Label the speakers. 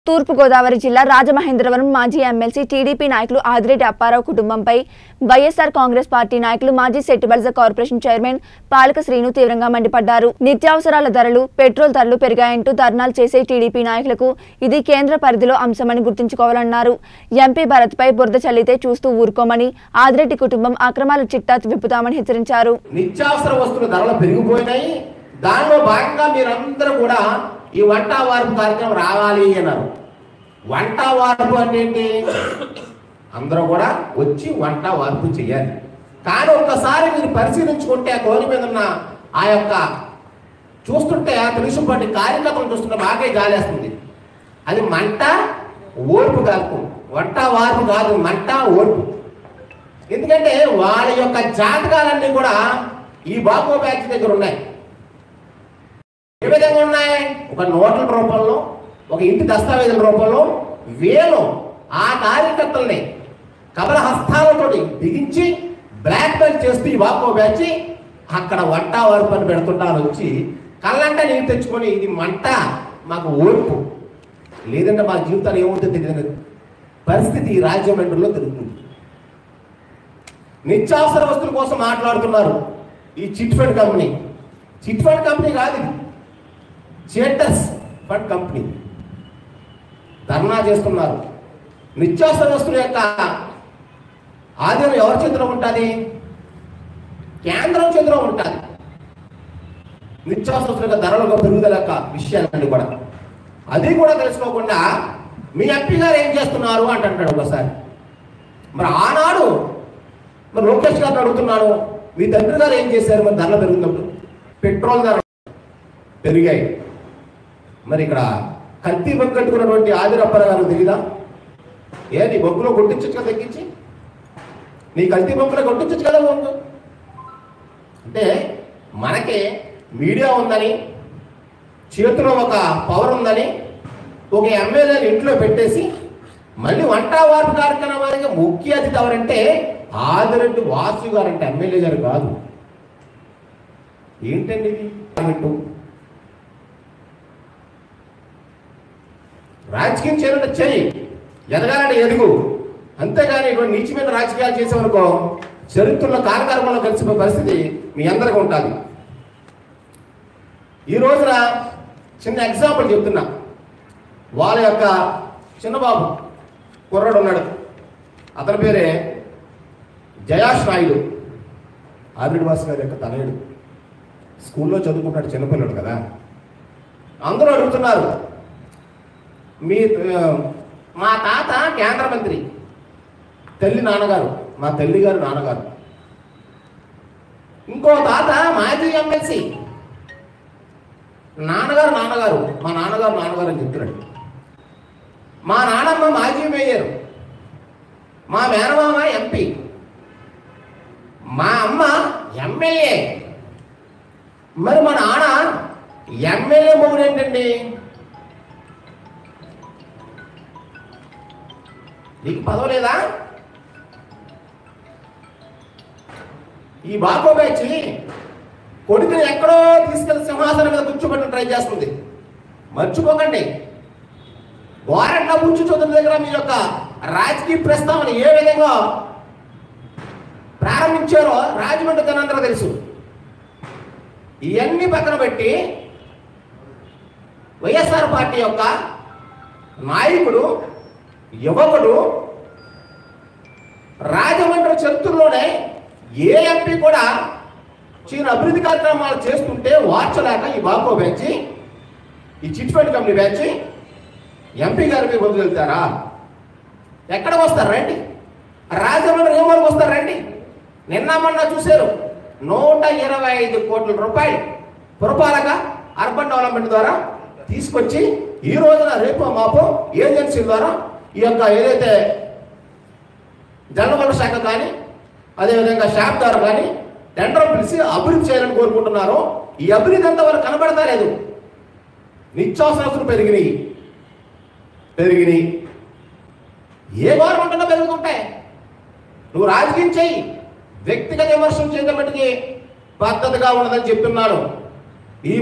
Speaker 1: తూర్పుగోదావరి జిల్లా రాజమహేంద్రవరం మాజీ MLC TDP నాయకులు ఆదిరెడ్డి అప్పారావు కుటుంబంపై వైఎస్ఆర్ కాంగ్రెస్ పార్టీ నాయకులు మాజీ సెట్టిబల్జ కార్పొరేషన్ చైర్మన్ పాలక శ్రీను తీవ్రంగా మండిపడ్డారు నిత్యావసరాల ధరలు పెట్రోల్ ధరలు పెరిగాయంటూ ధర్నాలు చేసే టీడీపీ నాయకులకు ఇది కేంద్ర పరిధిలో అంశమని గుర్తుంచుకోవాలన్నారు ఎంపీ భరత్పై బురద చల్లితే చూస్తూ ఊరుకోమని ఆదిరెడ్డి కుటుంబం అక్రమాల చిట్టా విప్పుతామని హెచ్చరించారు
Speaker 2: నిత్యావసర వస్తువుల ధరలు పెరిగిపోయినాయి దానిలో భాగంగా మీరందరూ కూడా ఈ వంట వార్పు కార్యక్రమం రావాలి అన్నారు వంట వార్పు అంటే ఏంటి అందరూ కూడా వచ్చి వంట వార్పు చేయాలి కానీ ఒక్కసారి మీరు పరిశీలించుకుంటే ఆ కోరి మీద ఉన్న ఆ యొక్క చూస్తుంటే ఆ తెలుసుపాటి కార్యకర్తలు చూస్తుంటే బాగా జాలేస్తుంది అది మంట ఓర్పు కాదు వంట వార్పు కాదు మంట ఓర్పు ఎందుకంటే వాళ్ళ యొక్క జాతకాలన్నీ కూడా ఈ బాకో బ్యాచ్ దగ్గర ఉన్నాయి ఏ విధంగా ఉన్నాయి ఒక నోట్ల రూపంలో ఒక ఇంటి దస్తావేజుల రూపంలో వీళ్ళు ఆ కార్యకర్తల్ని కబల హస్తాలతోటి బిగించి బ్లాక్ మెయిల్ చేస్తూ ఈ బాకో బ్యాచ్ అక్కడ వంట వరపు అని పెడుతుంటారు వచ్చి కళ్ళంట నీరు తెచ్చుకొని ఇది మంట మాకు ఓర్పు లేదంటే మా జీవితాలు ఏమవుతుందో తెలియదు పరిస్థితి ఈ రాజమండ్రిలో తిరుగుతుంది నిత్యావసర వస్తువుల కోసం మాట్లాడుతున్నారు ఈ chit fund company chit fund company కాదు ఇది చేటర్స్ ఫండ్ కంపెనీ ధర్నా చేస్తున్నారు నిత్యావసర వస్తువుల యొక్క ఆదాయం ఎవరి చేతిలో ఉంటుంది కేంద్రం చేతిలో ఉంటుంది నిత్యావసర వస్తువుల యొక్క ధరల పెరుగుదల యొక్క విషయాలన్నీ కూడా అది కూడా తెలుసుకోకుండా మీ ఎంపీ గారు ఏం చేస్తున్నారు అంటుంటాడు ఒకసారి మరి ఆనాడు మరి లోకేష్ గారిని అడుగుతున్నాను మీ తండ్రి గారు ఏం చేశారు మరి ధరలు పెరుగుతున్నప్పుడు పెట్రోల్ ధర పెరిగాయి మరి ఇక్కడ కత్తి బొగ్గు కట్టుకున్నటువంటి ఆదిరప్పర గారు తెలియదా ఏ నీ బొగ్గులో కొట్టించచ్చు కదా తగ్గించి నీ కల్తీ బొగ్గులో కొట్టించచ్చు కదా బొగ్గు అంటే మనకి మీడియా ఉందని చేతిలో ఒక పవర్ ఉందని ఒక ఎమ్మెల్యేని ఇంట్లో పెట్టేసి మళ్ళీ వంట వార్పు కార్యక్రమానికి ముఖ్య అతిథి ఎవరంటే ఆదిరెడ్డి వాసు గారు అంటే ఎమ్మెల్యే గారు కాదు ఏంటండి ఇది పార్లమెంటు. రాజకీయం చేయాలంటే చెయ్యి ఎదగాలంటే ఎదుగు అంతేగాని ఇటువంటి నీచమైన రాజకీయాలు చేసేవనుకో చరిత్రలో కాలకర్మంలో కలిసిపోయే పరిస్థితి మీ అందరికీ ఉంటుంది ఈ రోజున చిన్న ఎగ్జాంపుల్ చెప్తున్నా వాళ్ళ యొక్క చిన్నబాబు కుర్రాడు ఉన్నాడు అతని పేరే జయాష్ నాయుడు ఆదిరెడ్డి వాసు గారి యొక్క తనయుడు స్కూల్లో చదువుకుంటాడు చిన్నపిల్లడు కదా అందరూ అడుగుతున్నారు మీ ఆ, మా తాత కేంద్ర మంత్రి తల్లి నాన్నగారు మా తల్లి గారు నాన్నగారు ఇంకో తాత మాజీ ఎమ్మెల్సీ నాన్నగారు నాన్నగారు మా నాన్నగారు నాన్నగారు అని చెప్తున్నాడు మా నాన్నమ్మ మాజీ మేయర్ మా మేనమామ ఎంపీ మా అమ్మ ఎమ్మెల్యే మరి మా నాన్న ఎమ్మెల్యే మొగుడు ఏంటండి నీకు పదవి లేదా ఈ బాకో బ్యాచ్ కొడుకుని ఎక్కడో తీసుకెళ్లి సింహాసనం మీద కూర్చోబెట్టడం ట్రై చేస్తుంది మర్చిపోకండి గోరంట్ల బుచ్చు చౌదరి దగ్గర మీ యొక్క రాజకీయ ప్రస్తావన ఏ విధంగా ప్రారంభించారో రాజమండ్రి జనందరూ తెలుసు ఇవన్నీ పక్కన పెట్టి వైఎస్ఆర్ పార్టీ యొక్క నాయకుడు యువకుడు రాజమండ్రి చరిత్రలోనే ఏ ఎంపీ కూడా చిన్న అభివృద్ధి కార్యక్రమాలు చేస్తుంటే వార్చలేక ఈ బాకో బ్యాచ్ ఈ chit fund company batch MP గారి మీద వదిలి వెళ్తారా ఎక్కడ వస్తారు రండి రాజమండ్రి ఏమోకి వస్తారు రండి నిన్న మొన్న చూశారు నూట ఇరవై ఐదు కోట్ల రూపాయలు పురపాలక అర్బన్ డెవలప్మెంట్ ద్వారా తీసుకొచ్చి ఈ రోజున రేపు మాపో ఏజెన్సీ ద్వారా ఈ యొక్క ఏదైతే జలవనరుల శాఖ కానీ అదేవిధంగా షాప్ ద్వారా కానీ టెండర్ పిలిచి అభివృద్ధి చేయాలని కోరుకుంటున్నారో ఈ అభివృద్ధి అంతా వాళ్ళకి కనబడతా లేదు నిత్యావసరాలు పెరిగినాయి పెరిగినాయి ఏ గవర్నమెంట్ ఉన్నా పెరుగుతుంటాయి నువ్వు రాజకీయం చెయ్యి వ్యక్తిగత విమర్శలు చేయడం మటుకి పద్ధతిగా ఉండదని చెప్తున్నాను